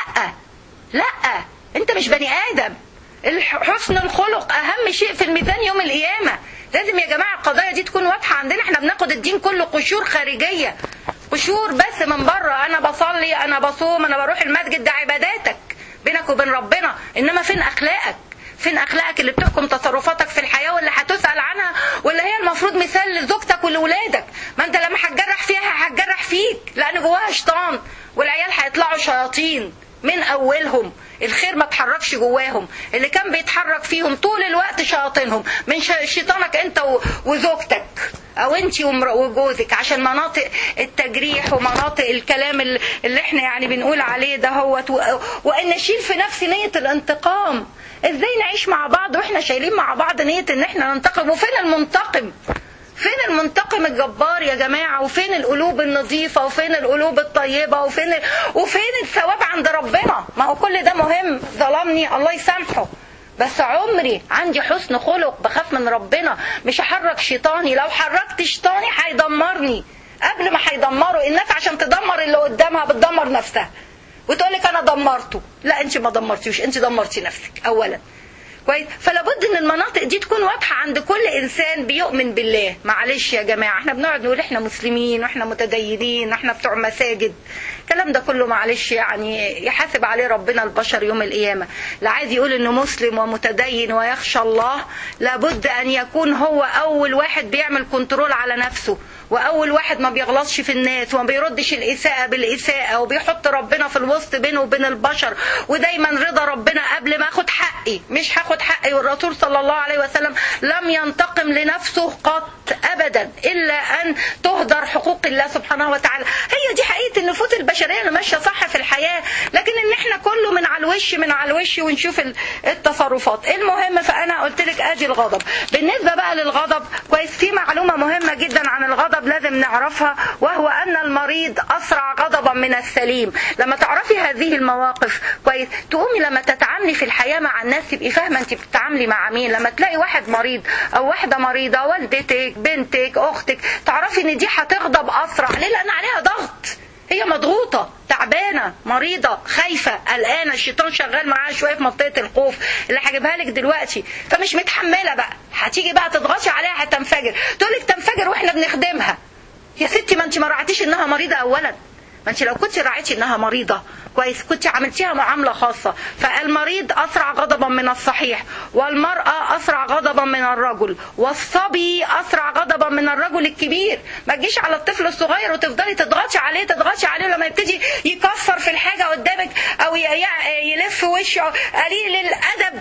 [SPEAKER 1] لا انت مش بني ادم الح- حسن الخلق اهم شيء في الميزان يوم القيامه لازم يا جماعه القضايا دي تكون واضحه عندنا احنا بناخد الدين كله قشور خارجيه قشور بس من بره انا بصلي انا بصوم انا بروح المسجد ده عباداتك بينك وبين ربنا انما فين اخلاقك فين اخلاقك اللي بتحكم تصرفاتك في الحياه واللي هتسال عنها واللي هي المفروض مثال لزوجتك ولولادك ما انت لما هتجرح فيها هتجرح فيك لان جواها شيطان والعيال هيطلعوا شياطين من اولهم الخير ما اتحركش جواهم اللي كان بيتحرك فيهم طول الوقت شياطينهم من ش- شيطانك انت و- وزوجتك او انت ومر- وجوزك عشان مناطق التجريح ومناطق الكلام اللي اللي احنا يعني بنقول عليه ده هو وان نشيل في نفس نيه الانتقام ازاي نعيش مع بعض واحنا شايلين مع بعض نيه ان احنا ننتقم وفين المنتقم فين المنتقم الجبار يا جماعة وفين القلوب النظيفة وفين القلوب الطيبة وفين وفين الثواب عند ربنا ما هو كل ده مهم ظلمني الله يسامحه بس عمري عندي حسن خلق بخاف من ربنا مش هحرك شيطاني لو حركت شيطاني هيدمرني قبل ما هيدمره الناس عشان تدمر اللي قدامها بتدمر نفسها وتقول لك انا دمرته لا انت ما دمرتيوش انت دمرتي نفسك اولا كويس فلا بد ان المناطق دي تكون واضحه عند كل انسان بيؤمن بالله معلش يا جماعه احنا بنقعد نقول احنا مسلمين واحنا متدينين واحنا بتوع مساجد الكلام ده كله معلش يعني يحاسب عليه ربنا البشر يوم القيامه لا عايز يقول انه مسلم ومتدين ويخشى الله لابد ان يكون هو اول واحد بيعمل كنترول على نفسه واول واحد ما بيغلطش في الناس وما بيردش الاساءه بالاساءه وبيحط ربنا في الوسط بينه وبين البشر ودايما رضا ربنا قبل ما اخد حقي مش هاخد حقي والرسول صلى الله عليه وسلم لم ينتقم لنفسه قط ابدا الا ان تهدر حقوق الله سبحانه وتعالى هي دي حقيقه النفوس البشريه اللي ماشيه صح في الحياه لكن ان احنا كله من على الوش من على الوش ونشوف ال- التصرفات المهم فانا قلت لك ادي الغضب بالنسبه بقى للغضب كويس في معلومه مهمه جدا عن الغضب لازم نعرفها وهو ان المريض اسرع غضبا من السليم لما تعرفي هذه المواقف كويس تقومي لما تتعاملي في الحياه مع الناس تبقي فاهمه انت بتتعاملي مع مين لما تلاقي واحد مريض او واحده مريضه والدتك بنتك اختك تعرفي ان دي هتغضب اسرع ليه لان عليها ضغط هي مضغوطة تعبانة مريضة خايفة قلقانة الشيطان شغال معاها شوية في منطقة الخوف اللي هجيبها لك دلوقتي فمش متحملة بقى هتيجي بقى تضغطي عليها هتنفجر تقول لك تنفجر واحنا بنخدمها يا ستي ما انت ما راعيتيش انها مريضة اولا ما انت لو كنت راعيتي انها مريضة كويس كنت عملتيها معاملة خاصة فالمريض اسرع غضبا من الصحيح والمرأة اسرع غضبا من الرجل والصبي اسرع غضبا من الرجل الكبير ما تجيش على الطفل الصغير وتفضلي تضغطي عليه تضغطي عليه لما يبتدي يكسر في الحاجة قدامك او ي- ي- يلف وشه قليل الادب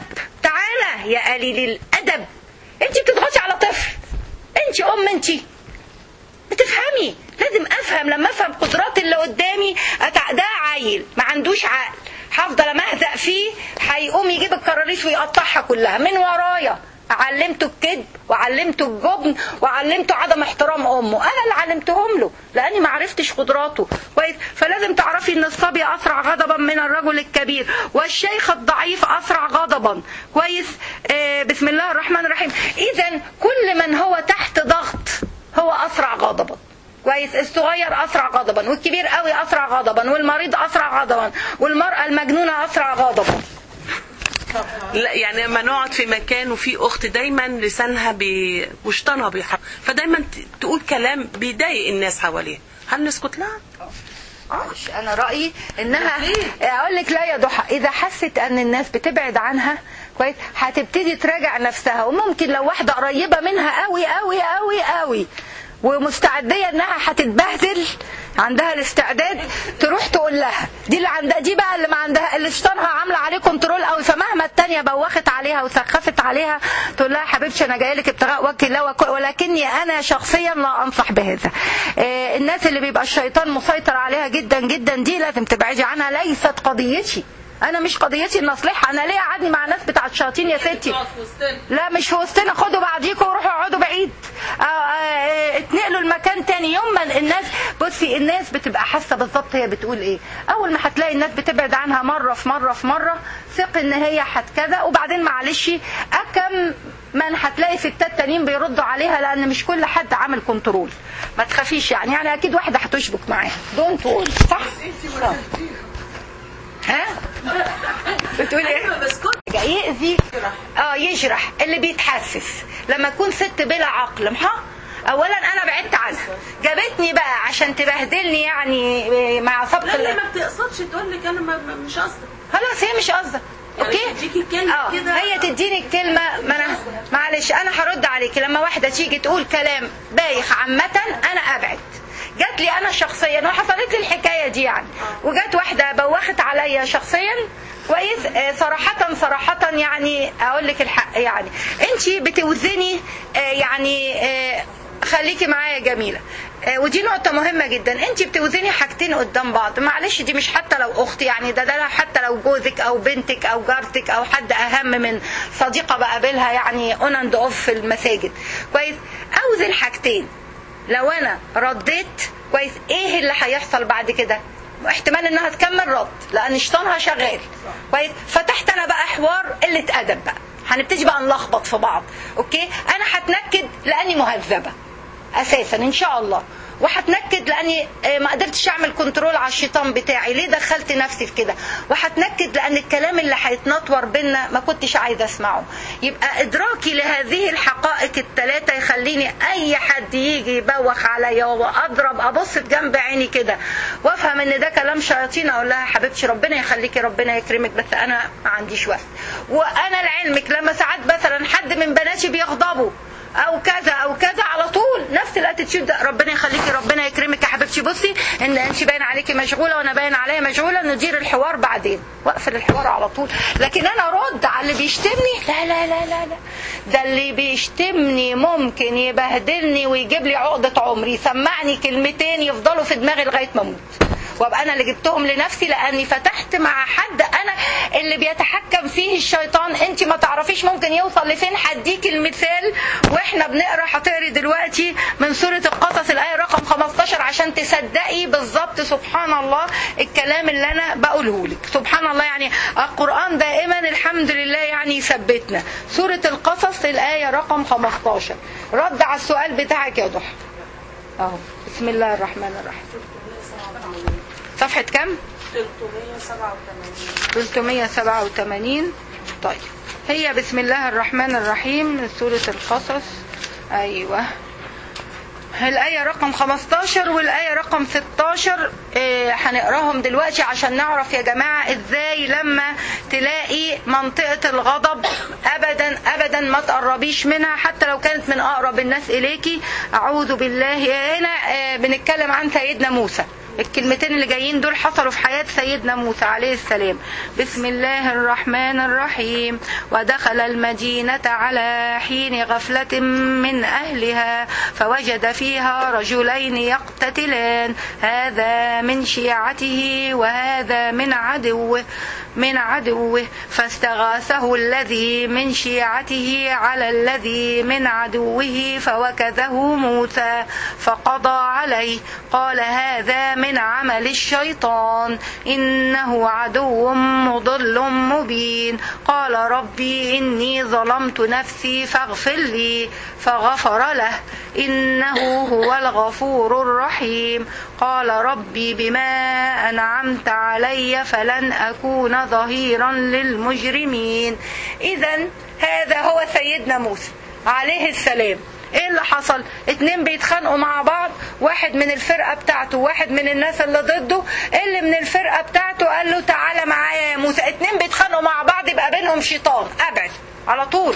[SPEAKER 1] تعالى يا قليل الادب انت بتضغطي على طفل انت ام انت بتفهمي لازم افهم لما افهم قدرات اللي قدامي أتع... ده عيل ما عندوش عقل هفضل امهزق فيه هيقوم يجيب الكراريس ويقطعها كلها من ورايا علمته الكذب وعلمته الجبن وعلمته عدم احترام امه انا اللي علمتهم له لاني ما عرفتش قدراته كويس فلازم تعرفي ان الصبي اسرع غضبا من الرجل الكبير والشيخ الضعيف اسرع غضبا كويس آه بسم الله الرحمن الرحيم اذا كل من هو تحت ضغط هو اسرع غضبا كويس الصغير اسرع غضبا والكبير قوي اسرع غضبا والمريض اسرع غضبا والمراه المجنونه اسرع غضبا
[SPEAKER 2] لا يعني لما نقعد في مكان وفي اخت دايما لسانها بي... وشطانها بيحرك فدايما ت- تقول كلام بيضايق الناس حواليها هل نسكت لها؟
[SPEAKER 1] معلش انا رايي انها اقول لك لا يا ضحى اذا حست ان الناس بتبعد عنها كويس هتبتدي تراجع نفسها وممكن لو واحده قريبه منها قوي قوي قوي قوي ومستعديه انها هتتبهدل عندها الاستعداد تروح تقول لها دي اللي عندها دي بقى اللي ما عندها اللي شيطانها عامله عليه كنترول قوي فمهما التانية بوخت عليها وسخفت عليها تقول لها حبيبتي انا جايه لك ابتغاء وجه الله وك- ولكني انا شخصيا لا انصح بهذا آه، الناس اللي بيبقى الشيطان مسيطر عليها جدا جدا دي لازم تبعدي عنها ليست قضيتي انا مش قضيتي ان اصلحها انا ليه اقعدني مع ناس بتاعت شياطين يا ستي لا مش في وسطنا خدوا بعضيكم وروحوا اقعدوا بعيد آه، آه، اتنقلوا المكان تاني يوم ما الناس بصي الناس بتبقى حاسه بالظبط هي بتقول ايه اول ما هتلاقي الناس بتبعد عنها مره في مره في مره ثق ان هي هت كذا وبعدين معلش اكم من هتلاقي ستات تانيين بيردوا عليها لان مش كل حد عامل كنترول ما تخافيش يعني يعني اكيد واحده هتشبك معاها دونت وول صح آه. ها بتقول ايه يأذي اه يجرح اللي بيتحسس لما تكون ست بلا عقل ها اولا انا بعدت عنها جابتني بقى عشان تبهدلني يعني مع سبق
[SPEAKER 2] لا لا
[SPEAKER 1] ال-
[SPEAKER 2] ما بتقصدش تقول لك انا ما- ما- مش قصدي
[SPEAKER 1] خلاص هي مش قصدك
[SPEAKER 2] يعني
[SPEAKER 1] اوكي
[SPEAKER 2] تديكي كلمة
[SPEAKER 1] اه
[SPEAKER 2] كده.
[SPEAKER 1] هي تديني الكلمه ما انا معلش انا هرد عليكي لما واحده تيجي تقول كلام بايخ عامه انا ابعد جات لي انا شخصيا وحصلت لي الحكايه دي يعني وجات واحده بوخت عليا شخصيا كويس آه، صراحة صراحة يعني أقول لك الحق يعني أنت بتوزني آه، يعني آه، خليكي معايا يا جميلة آه، ودي نقطة مهمة جدا انت بتوزني حاجتين قدام بعض معلش دي مش حتى لو اختي يعني ده ده حتى لو جوزك او بنتك او جارتك او حد اهم من صديقة بقابلها يعني اون اند اوف في المساجد كويس اوزن حاجتين لو انا رديت كويس ايه اللي هيحصل بعد كده احتمال انها تكمل رد لان شيطانها شغال كويس فتحت انا بقى حوار قله ادب بقى هنبتدي بقى نلخبط في بعض اوكي انا هتنكد لاني مهذبه اساسا ان شاء الله وهتنكد لاني آه، ما قدرتش اعمل كنترول على الشيطان بتاعي ليه دخلت نفسي في كده وهتنكد لان الكلام اللي هيتنطور بينا ما كنتش عايزه اسمعه يبقى ادراكي لهذه الحقائق الثلاثه يخليني اي حد يجي يبوخ عليا واضرب ابص بجنب عيني كده وافهم ان ده كلام شياطين اقول لها حبيبتي ربنا يخليكي ربنا يكرمك بس انا ما عنديش وقت وانا لعلمك لما ساعات مثلا حد من بناتي بيغضبوا او كذا او كذا على طول نفس الاتيتيود ده ربنا يخليكي ربنا يكرمك يا حبيبتي بصي ان انت باين عليكي مشغوله وانا باين عليا مشغوله ندير الحوار بعدين واقفل الحوار على طول لكن انا ارد على اللي بيشتمني لا لا لا لا لا ده اللي بيشتمني ممكن يبهدلني ويجيب لي عقده عمري يسمعني كلمتين يفضلوا في دماغي لغايه ما اموت وابقى انا اللي جبتهم لنفسي لاني فتحت مع حد انا اللي بيتحكم فيه الشيطان انت ما تعرفيش ممكن يوصل لفين هديك المثال واحنا بنقرا هتقري دلوقتي من سوره القصص الايه رقم 15 عشان تصدقي بالظبط سبحان الله الكلام اللي انا بقوله لك سبحان الله يعني القران دائما الحمد لله يعني يثبتنا سوره القصص الايه رقم 15 رد على السؤال بتاعك يا ضحى اهو بسم الله الرحمن الرحيم صفحة كم؟ 387 طيب هي بسم الله الرحمن الرحيم من سورة القصص أيوة الآية رقم 15 والآية رقم 16 آه، هنقراهم دلوقتي عشان نعرف يا جماعة ازاي لما تلاقي منطقة الغضب أبدا أبدا ما تقربيش منها حتى لو كانت من أقرب الناس إليكي أعوذ بالله هنا آه، بنتكلم عن سيدنا موسى الكلمتين اللي جايين دول حصلوا في حياة سيدنا موسى عليه السلام بسم الله الرحمن الرحيم ودخل المدينة على حين غفلة من أهلها فوجد فيها رجلين يقتتلان هذا من شيعته وهذا من عدوه من عدوه فاستغاثه الذي من شيعته على الذي من عدوه فوكذه موسى فقضى عليه قال هذا من عمل الشيطان إنه عدو مضل مبين المفسدين قال ربي إني ظلمت نفسي فاغفر لي فغفر له إنه هو الغفور الرحيم قال ربي بما أنعمت علي فلن أكون ظهيرا للمجرمين إذا هذا هو سيدنا موسى عليه السلام ايه اللي حصل اتنين بيتخانقوا مع بعض واحد من الفرقة بتاعته واحد من الناس اللي ضده اللي من الفرقة بتاعته قال له تعالى معايا يا موسى اتنين بيتخانقوا مع بعض يبقى بينهم شيطان ابعد على طول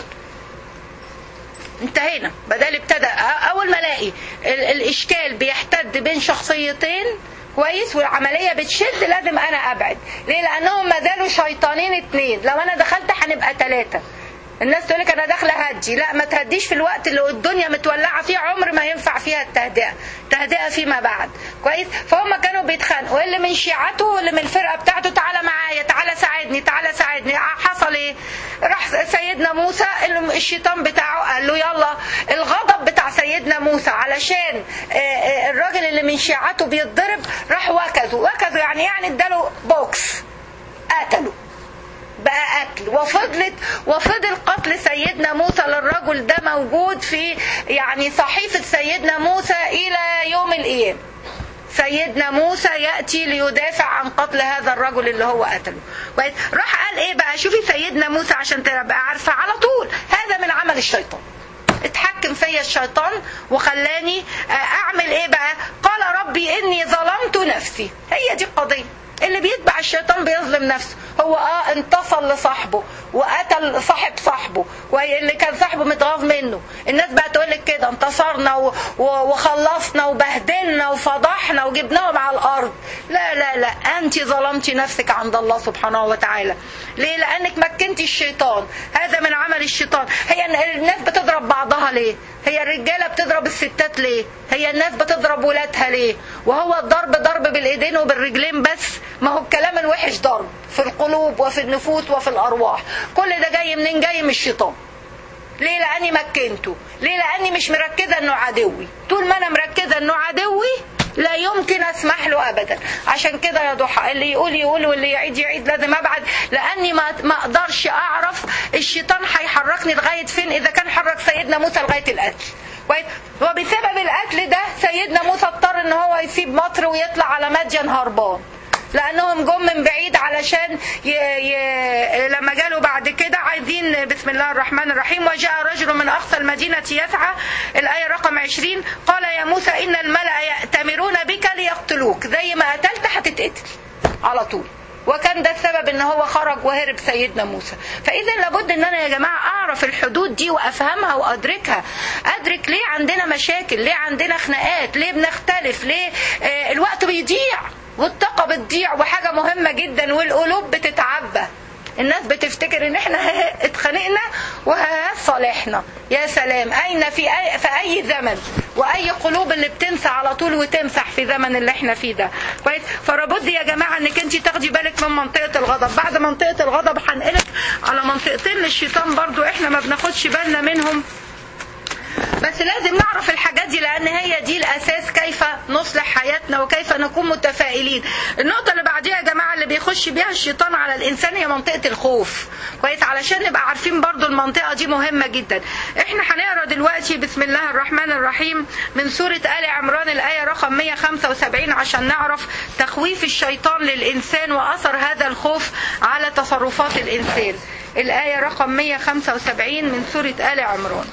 [SPEAKER 1] انتهينا بدل ابتدى اول ما الاقي ال- الاشكال بيحتد بين شخصيتين كويس والعمليه بتشد لازم انا ابعد ليه لانهم ما زالوا شيطانين اتنين لو انا دخلت هنبقى ثلاثه الناس تقول لك انا داخله هدي لا ما تهديش في الوقت اللي الدنيا متولعه فيه عمر ما ينفع فيها التهدئه تهدئه فيما بعد كويس فهم كانوا بيتخانقوا اللي من شيعته واللي من الفرقه بتاعته تعالى معايا تعالى ساعدني تعالى ساعدني حصل ايه راح سيدنا موسى اللي الشيطان بتاعه قال له يلا الغضب بتاع سيدنا موسى علشان آه، آه، الراجل اللي من شيعته بيتضرب راح وكزه وكزه يعني يعني اداله بوكس قتله بقى قتل وفضلت وفضل قتل سيدنا موسى للرجل ده موجود في يعني صحيفة سيدنا موسى إلى يوم القيامة سيدنا موسى يأتي ليدافع عن قتل هذا الرجل اللي هو قتله كويس؟ راح قال ايه بقى شوفي سيدنا موسى عشان تبقى عارفة على طول هذا من عمل الشيطان اتحكم فيا الشيطان وخلاني اعمل ايه بقى قال ربي اني ظلمت نفسي هي دي القضيه اللي بيتبع الشيطان بيظلم نفسه هو اه انتصر لصاحبه وقتل صاحب صاحبه واللي كان صاحبه متغاظ منه الناس بقى تقول لك كده انتصرنا و- و- وخلصنا وبهدلنا وفضحنا وجبناهم على الارض لا لا لا انت ظلمتي نفسك عند الله سبحانه وتعالى ليه لانك مكنتي الشيطان هذا من عمل الشيطان هي الناس بتضرب بعضها ليه هي الرجاله بتضرب الستات ليه هي الناس بتضرب ولادها ليه وهو الضرب ضرب بالايدين وبالرجلين بس ما هو الكلام الوحش ضرب في القلوب وفي النفوس وفي الارواح كل ده جاي منين جاي من الشيطان ليه لاني مكنته ليه لاني مش مركزه انه عدوي طول ما انا مركزه انه عدوي لا يمكن اسمح له ابدا عشان كده يا ضحى اللي يقول يقول واللي يعيد يعيد لازم ابعد لاني ما ما اقدرش اعرف الشيطان هيحركني لغايه فين اذا كان حرك سيدنا موسى لغايه القتل كويس وبسبب القتل ده سيدنا موسى اضطر ان هو يسيب مصر ويطلع على مدين هربان لانهم جم من بعيد علشان ي... ي... لما جالوا بعد كده عايزين بسم الله الرحمن الرحيم وجاء رجل من اقصى المدينه يسعى الايه رقم 20 قال يا موسى ان الملا ياتمرون بك ليقتلوك زي ما قتلت هتتقتل على طول وكان ده السبب ان هو خرج وهرب سيدنا موسى فاذا لابد ان انا يا جماعه اعرف الحدود دي وافهمها وادركها ادرك ليه عندنا مشاكل ليه عندنا خناقات ليه بنختلف ليه آه الوقت بيضيع والطاقه بتضيع وحاجه مهمه جدا والقلوب بتتعبى الناس بتفتكر ان احنا اتخانقنا وصالحنا يا سلام اين في أي في اي زمن واي قلوب اللي بتنسى على طول وتمسح في زمن اللي احنا فيه ده كويس فلابد يا جماعه انك انت تاخدي بالك من منطقه الغضب بعد منطقه الغضب هنقلك على منطقتين للشيطان برضو احنا ما بناخدش بالنا منهم بس لازم نعرف الحاجات دي لان هي دي الاساس كيف نصلح حياتنا وكيف نكون متفائلين النقطه اللي بعديها يا جماعه اللي بيخش بيها الشيطان على الانسان هي منطقه الخوف كويس علشان نبقى عارفين برضو المنطقه دي مهمه جدا احنا هنقرا دلوقتي بسم الله الرحمن الرحيم من سوره ال عمران الايه رقم 175 عشان نعرف تخويف الشيطان للانسان واثر هذا الخوف على تصرفات الانسان الايه رقم 175 من سوره ال عمران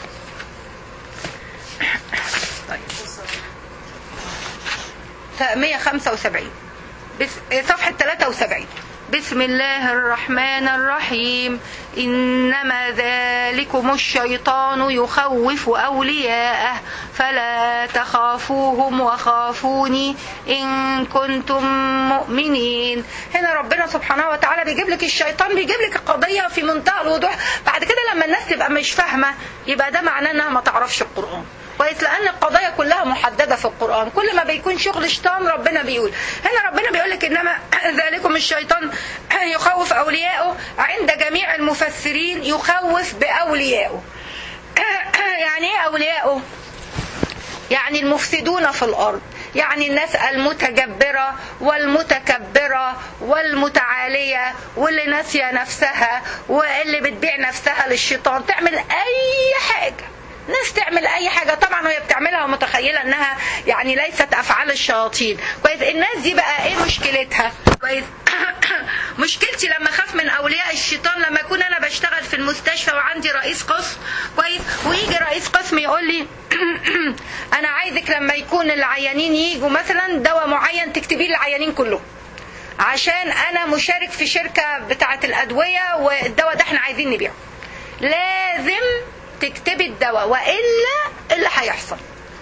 [SPEAKER 1] طيب 175 بس صفحة 73 بسم الله الرحمن الرحيم إنما ذلكم الشيطان يخوف أولياءه فلا تخافوهم وخافوني إن كنتم مؤمنين هنا ربنا سبحانه وتعالى بيجيب لك الشيطان بيجيب لك القضية في منتهى الوضوح بعد كده لما الناس تبقى مش فاهمة يبقى ده معناه انها ما تعرفش القرآن كويس لان القضايا كلها محدده في القران كل ما بيكون شغل شيطان ربنا بيقول هنا ربنا بيقول لك انما ذلكم الشيطان يخوف اولياءه عند جميع المفسرين يخوف باوليائه يعني ايه اولياءه يعني المفسدون في الارض يعني الناس المتجبرة والمتكبرة والمتعالية واللي ناسية نفسها واللي بتبيع نفسها للشيطان تعمل أي حاجة ناس تعمل اي حاجه طبعا وهي بتعملها ومتخيله انها يعني ليست افعال الشياطين كويس الناس دي بقى ايه مشكلتها كويس مشكلتي لما اخاف من اولياء الشيطان لما اكون انا بشتغل في المستشفى وعندي رئيس قسم كويس ويجي رئيس قسم يقول لي انا عايزك لما يكون العيانين يجوا مثلا دواء معين تكتبي لي العيانين كلهم عشان انا مشارك في شركه بتاعه الادويه والدواء ده احنا عايزين نبيعه لازم تكتبي الدواء والا اللي هيحصل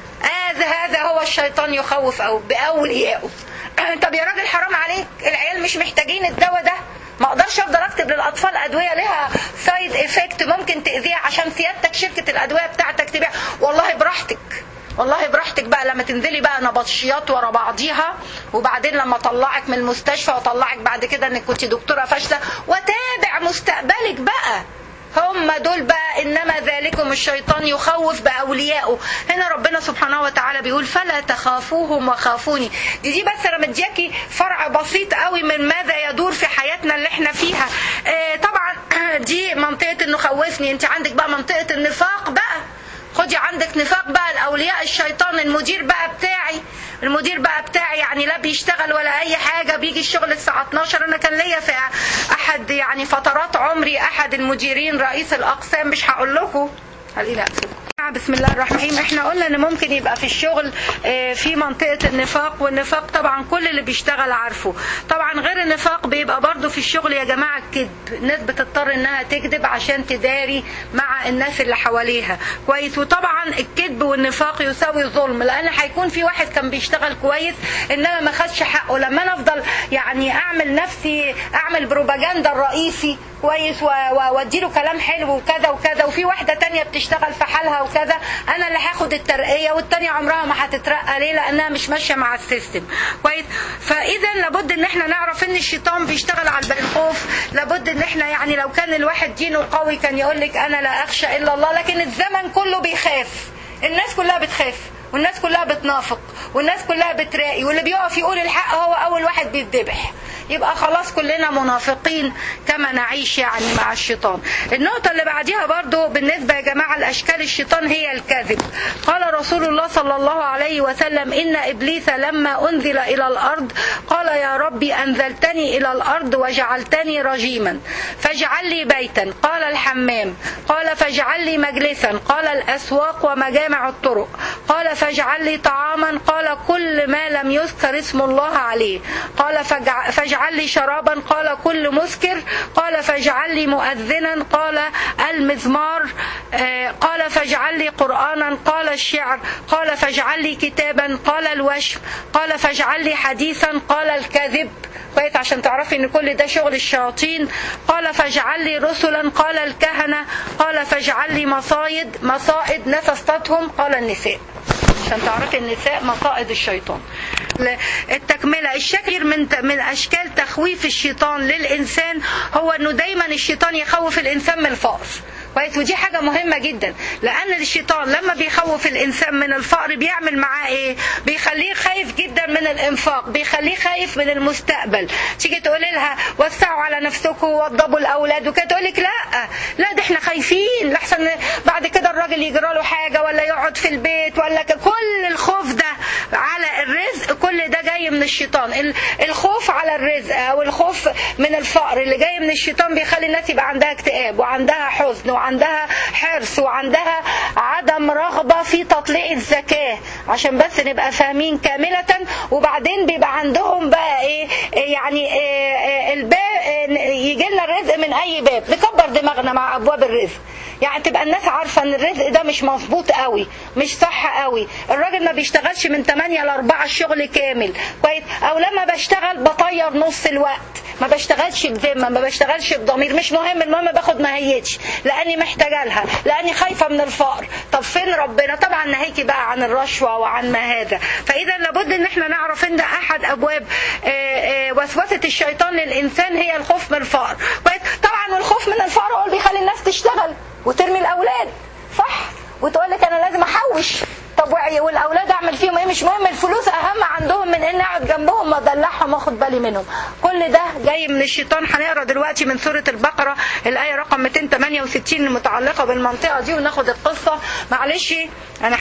[SPEAKER 1] هذا هذا هو الشيطان يخوف او باوليائه طب يا راجل حرام عليك العيال مش محتاجين الدواء ده ما اقدرش افضل اكتب للاطفال ادويه لها سايد افكت ممكن تاذيها عشان سيادتك شركه الادويه بتاعتك تبيع والله براحتك والله براحتك بقى لما تنزلي بقى نبطشيات ورا بعضيها وبعدين لما اطلعك من المستشفى واطلعك بعد كده انك كنت دكتوره فاشله وتابع مستقبلك بقى هم دول بقى انما ذلكم الشيطان يخوف باوليائه هنا ربنا سبحانه وتعالى بيقول فلا تخافوهم وخافوني دي دي بس انا مدياكي فرع بسيط قوي من ماذا يدور في حياتنا اللي احنا فيها آه طبعا دي منطقه انه خوفني انت عندك بقى منطقه النفاق بقى خدي عندك نفاق بقى الاولياء الشيطان المدير بقى بتاعي المدير بقى بتاعي يعني لا بيشتغل ولا اي حاجه بيجي الشغل الساعه 12 انا كان ليا في احد يعني فترات عمري احد المديرين رئيس الاقسام مش هقول لكم هل الى بسم الله الرحمن الرحيم احنا قلنا ان ممكن يبقى في الشغل في منطقة النفاق والنفاق طبعا كل اللي بيشتغل عارفه طبعا غير النفاق بيبقى برضو في الشغل يا جماعة الكذب الناس بتضطر انها تكذب عشان تداري مع الناس اللي حواليها كويس وطبعا الكذب والنفاق يساوي ظلم لان هيكون في واحد كان بيشتغل كويس انما ما خدش حقه لما انا افضل يعني اعمل نفسي اعمل بروباجندا الرئيسي كويس واديله كلام حلو وكذا وكذا وفي واحده تانية بتشتغل في حالها وكذا انا اللي هاخد الترقيه والتانية عمرها ما هتترقى ليه لانها مش ماشيه مع السيستم كويس فاذا لابد ان احنا نعرف ان الشيطان بيشتغل على الخوف لابد ان احنا يعني لو كان الواحد دينه قوي كان يقول لك انا لا اخشى الا الله لكن الزمن كله بيخاف الناس كلها بتخاف والناس كلها بتنافق والناس كلها بتراقي واللي بيقف يقول الحق هو اول واحد بيتذبح يبقى خلاص كلنا منافقين كما نعيش يعني مع الشيطان النقطة اللي بعديها برضو بالنسبة يا جماعة لأشكال الشيطان هي الكذب قال رسول الله صلى الله عليه وسلم إن إبليس لما أنزل إلى الأرض قال يا ربي أنزلتني إلى الأرض وجعلتني رجيما فاجعل لي بيتا قال الحمام قال فاجعل لي مجلسا قال الأسواق ومجامع الطرق قال فاجعل لي طعاما قال كل ما لم يذكر اسم الله عليه قال فاجعل, فاجعل لي شرابا قال كل مسكر قال فاجعل لي مؤذنا قال المزمار قال فاجعل لي قرآنا قال الشعر قال فاجعل لي كتابا قال الوشم قال فاجعل لي حديثا قال الكذب كويس عشان تعرفي ان كل ده شغل الشياطين قال فاجعل لي رسلا قال الكهنة قال فاجعل لي مصايد مصائد ناس اصطادهم قال النساء عشان تعرفي النساء مصائد الشيطان التكملة الشكل من من أشكال تخويف الشيطان للإنسان هو أنه دايما الشيطان يخوف الإنسان من الفقر كويس ودي حاجة مهمة جدا لأن الشيطان لما بيخوف الإنسان من الفقر بيعمل معاه إيه؟ بيخليه خايف جدا من الإنفاق بيخليه خايف من المستقبل تيجي تقول لها وسعوا على نفسكم ووضبوا الأولاد وكده تقول لك لا لا ده احنا خايفين لحسن بعد كده الراجل يجرى له حاجة ولا يقعد في البيت ولا كل الخوف ده على الرزق كل ده جاي من الشيطان الخوف على الرزق أو الخوف من الفقر اللي جاي من الشيطان بيخلي الناس يبقى عندها اكتئاب وعندها حزن وعندها حرص وعندها عدم رغبة في تطليع الزكاة عشان بس نبقى فاهمين كاملة وبعدين بيبقى عندهم بقى ايه يعني إيه الباب يجي لنا الرزق من اي باب نكبر دماغنا مع ابواب الرزق يعني تبقى الناس عارفة ان الرزق ده مش مظبوط قوي مش صح قوي الراجل ما بيشتغلش من 8 ل 4 الشغل كامل كويس او لما بشتغل بطير نص الوقت ما بشتغلش بذمه ما بشتغلش بضمير مش مهم المهم باخد ماهيتش لاني محتاجه لها لاني خايفه من الفقر طب فين ربنا طبعا ناهيكي بقى عن الرشوه وعن ما هذا فاذا لابد ان احنا نعرف ان احد ابواب وسوسه الشيطان للانسان هي الخوف من الفقر كويس طبعا والخوف من الفقر هو اللي بيخلي الناس تشتغل وترمي الاولاد صح وتقول لك انا لازم احوش طب وعي والاولاد اعمل فيهم ايه مش مهم الفلوس اهم عندهم من ان اقعد جنبهم وادلعهم واخد بالي منهم كل ده جاي من الشيطان هنقرا دلوقتي من سوره البقره الايه رقم 268 المتعلقه بالمنطقه دي وناخد القصه معلش انا